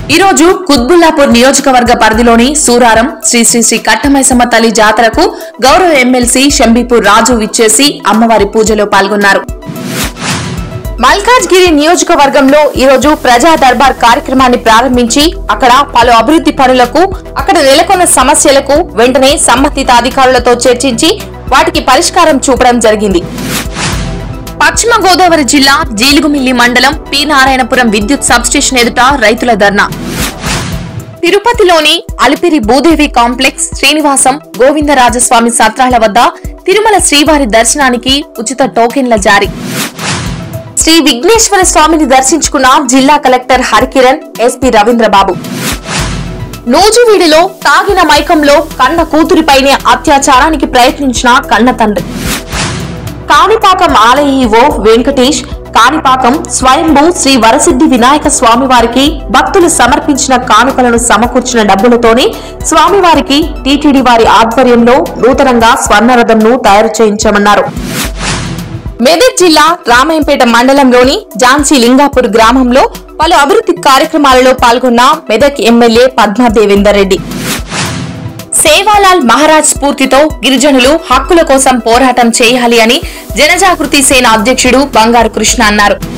ఈ రోజు కుత్బుల్లాపూర్ నియోజకవర్గ పరిధిలోని సూరారం శ్రీ శ్రీ శ్రీ కట్టమైసమ్మ తల్లి జాతరకు గౌరవ ఎమ్మెల్సీ షంబీపూర్ రాజు విచ్చేసి అమ్మవారి పూజలో పాల్గొన్నారు మల్కాజ్గిరి నియోజకవర్గంలో ఈరోజు ప్రజా దర్బార్ కార్యక్రమాన్ని ప్రారంభించి అక్కడ పలు అభివృద్ధి పనులకు అక్కడ నెలకొన్న సమస్యలకు వెంటనే సంబంధిత అధికారులతో చర్చించి వాటికి పరిష్కారం చూపడం జరిగింది పశ్చిమ గోదావరి జిల్లా జీలుగుమిల్లి మండలం పి నారాయణపురం విద్యుత్ సబ్స్టేషన్ ఎదుట రైతుల ధర్నా తిరుపతిలోని అలిపిరి భూదేవి కాంప్లెక్స్ శ్రీనివాసం గోవిందరాజస్వామి సత్రాల వద్ద తిరుమల శ్రీవారి దర్శనానికి ఉచిత టోకెన్ల జారీ శ్రీ విఘ్నేశ్వర స్వామిని దర్శించుకున్న జిల్లా కలెక్టర్ హరికిరణ్ ఎస్పీ రవీంద్రబాబు నూజివీడిలో తాగిన మైకంలో కన్న కూతురిపైనే అత్యాచారానికి ప్రయత్నించిన కన్న తండ్రి కాణిపాకం ఆలయ ఈవో వెంకటేష్ కాణిపాకం స్వయంభూ శ్రీ వరసిద్ధి వినాయక స్వామివారికి భక్తులు సమర్పించిన కానుకలను సమకూర్చిన డబ్బులతోనే స్వామివారికి టీటీడీ వారి ఆధ్వర్యంలో నూతనంగా స్వర్ణరథంను తయారు చేయించామన్నారు మెదక్ జిల్లా రామాయంపేట మండలంలోని ఝాన్సీ లింగాపూర్ గ్రామంలో పలు అభివృద్ధి కార్యక్రమాలలో పాల్గొన్న మెదక్ ఎమ్మెల్యే పద్మా దేవేందర్ రెడ్డి సేవాలాల్ మహారాజ్ స్ఫూర్తితో గిరిజనులు హక్కుల కోసం పోరాటం చేయాలి అని జనజాగృతి సేన అధ్యక్షుడు బంగారు కృష్ణ అన్నారు